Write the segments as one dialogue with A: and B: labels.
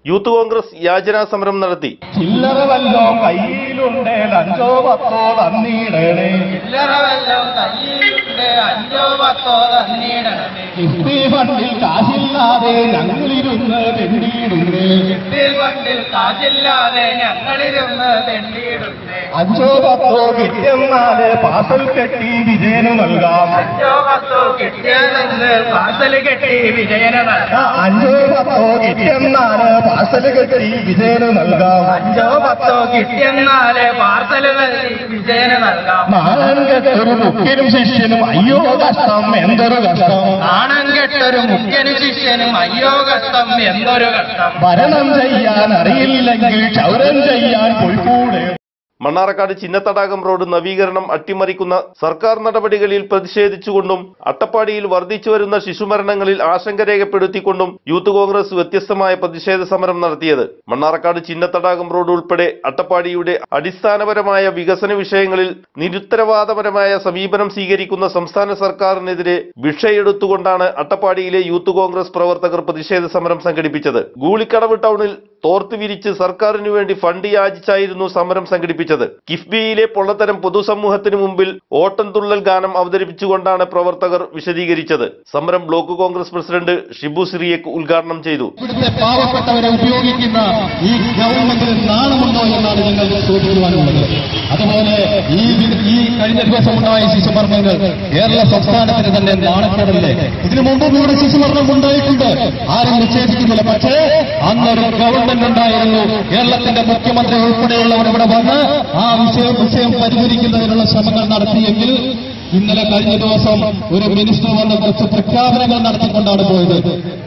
A: youth Congress യാചനാ സമരം നടത്തി
B: ചില്ലറ വല്ലോ കയ്യിലുണ്ട് അഞ്ചോ പത്തോ തന്നീടണേ
C: ചില്ലറ വല്ലതും കയ്യിലുണ്ട് അഞ്ചോ പത്തോ തന്നീടണമേ
B: കിഫ്ബി ഫണ്ടിൽ കാശില്ലാതെ ഞങ്ങളിരുന്ന് തെണ്ടിയിടുന്നേ
C: കിട്ടിൽ ഫണ്ടിൽ കാശില്ലാതെ ഞങ്ങളിരുന്ന് തെണ്ടിയിടുന്നേ
B: അഞ്ചോ പത്തോ കിട്ടിയെന്നാല് പാസൽ കെട്ടി വിജയന് നൽകാം
C: അഞ്ചോ പത്തോ കിട്ടിയതെന്ന് പാർസൽ കെട്ടി വിജയന്
B: ആ,
C: നൽകാം
B: അഞ്ചോ പത്തോ കിട്ടിയെന്നാല് പാസൽ കെട്ടി വിജയന് നൽകാം
C: അഞ്ചോ പത്തോ കിട്ടിയെന്നാല് പാർസൽ നൽകി വിജയന് നൽകാം
B: നാളൻ കെട്ടൊരു മുക്കിനും ശിഷ്യനും അയ്യോ കഷ്ടം എന്തൊരു കഷ്ടം
C: നാണം കെട്ടൊരു മുഖ്യന് ശിഷ്യനും അയ്യോ കഷ്ടം എന്തൊരു കഷ്ടം
B: ഭരണം ചെയ്യാൻ അറിയില്ലെങ്കിൽ ക്ഷൗരം ചെയ്യാൻ പോയിക്കൂടെ
A: മണ്ണാർക്കാട് ചിന്നത്തടാകം റോഡ് നവീകരണം അട്ടിമറിക്കുന്ന സർക്കാർ നടപടികളിൽ പ്രതിഷേധിച്ചുകൊണ്ടും അട്ടപ്പാടിയിൽ വർദ്ധിച്ചു വരുന്ന ശിശുമരണങ്ങളിൽ ആശങ്ക രേഖപ്പെടുത്തിക്കൊണ്ടും യൂത്ത് കോൺഗ്രസ് വ്യത്യസ്തമായ പ്രതിഷേധ സമരം നടത്തിയത് മണ്ണാർക്കാട് ചിന്നത്തടാകം റോഡ് ഉൾപ്പെടെ അട്ടപ്പാടിയുടെ അടിസ്ഥാനപരമായ വികസന വിഷയങ്ങളിൽ നിരുത്തരവാദപരമായ സമീപനം സ്വീകരിക്കുന്ന സംസ്ഥാന സർക്കാരിനെതിരെ ഭിക്ഷയെടുത്തുകൊണ്ടാണ് അട്ടപ്പാടിയിലെ യൂത്ത് കോൺഗ്രസ് പ്രവർത്തകർ പ്രതിഷേധ സമരം സംഘടിപ്പിച്ചത് ഗൂളിക്കടവ് ടൗണിൽ തോർത്ത് വിരിച്ച് സർക്കാരിനു വേണ്ടി ഫണ്ട് യാചിച്ചായിരുന്നു സമരം സംഘടിപ്പിച്ചത് കിഫ്ബിയിലെ പൊള്ളത്തരം പൊതുസമൂഹത്തിന് മുമ്പിൽ ഓട്ടംതുള്ളൽ ഗാനം അവതരിപ്പിച്ചുകൊണ്ടാണ് പ്രവർത്തകർ വിശദീകരിച്ചത് സമരം ബ്ലോക്ക് കോൺഗ്രസ് പ്രസിഡന്റ് ഷിബു സിറിയക്ക് ഉദ്ഘാടനം ചെയ്തു
B: ഇവിടുത്തെ പാവപ്പെട്ടവരെ ഉപയോഗിക്കുന്ന ഈ ഗവൺമെന്റിന് നാണമുണ്ടോ എന്നാണ് ഞങ്ങൾക്ക് ചോദിക്കുവാനുള്ളത് അതുപോലെ ഈ വി- ഈ കഴിഞ്ഞ ദിവസം ഉണ്ടായ ശിശുമരണങ്ങൾ കേരള സംസ്ഥാനത്തിന് തന്നെ നാണക്കേടല്ലേ ഇതിനു മുമ്പും ഇവിടെ ശിശുമരണം ഉണ്ടായിട്ടുണ്ട് ആരും നിഷേധിക്കുന്നില്ല പക്ഷേ അന്നൊരു ഗവൺമെന്റ് ഉണ്ടായിരുന്നു കേരളത്തിന്റെ മുഖ്യമന്ത്രി ഉൾപ്പെടെയുള്ളവർ ഇവിടെ വന്ന് ആ വിഷയം വിഷയം പരിഹരിക്കുന്നതിനുള്ള ശ്രമങ്ങൾ നടത്തിയെങ്കിൽ ഇന്നലെ കഴിഞ്ഞ ദിവസം ഒരു മിനിസ്റ്റർ വന്ന് കുറച്ച് പ്രഖ്യാപനങ്ങൾ നടത്തിക്കൊണ്ടാണ് പോയത്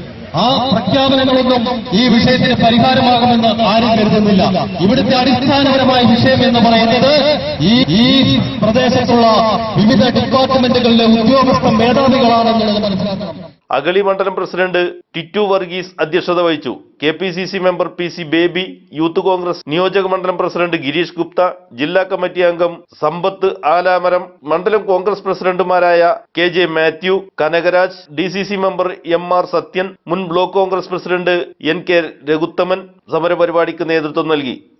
B: ആ പ്രഖ്യാപനങ്ങളൊന്നും ഈ വിഷയത്തിന് പരിഹാരമാകുമെന്ന് ആരും കരുതുന്നില്ല ഇവിടുത്തെ അടിസ്ഥാനപരമായ വിഷയം എന്ന് പറയുന്നത് ഈ ഈ പ്രദേശത്തുള്ള വിവിധ ഡിപ്പാർട്ട്മെന്റുകളിലെ ഉദ്യോഗസ്ഥ മേധാവികളാണെന്നുള്ളത് മനസ്സിലാക്കണം
A: അഗളി മണ്ഡലം പ്രസിഡന്റ് ടിറ്റു വർഗീസ് അധ്യക്ഷത വഹിച്ചു K P C C member P C Baby youth Congress നിയോജക മണ്ഡലം പ്രസിഡന്റ് ഗിരീഷ് ഗുപ്ത ജില്ലാ കമ്മിറ്റി അംഗം സമ്പത്ത് ആലാമരം മണ്ഡലം കോൺഗ്രസ് പ്രസിഡന്റുമാരായ K J Mathew Kanakaraj D C C member M R Sathyan മുൻ block Congress president N K Raghuthaman സമരപരിപാടിക്ക് നേതൃത്വം നൽകി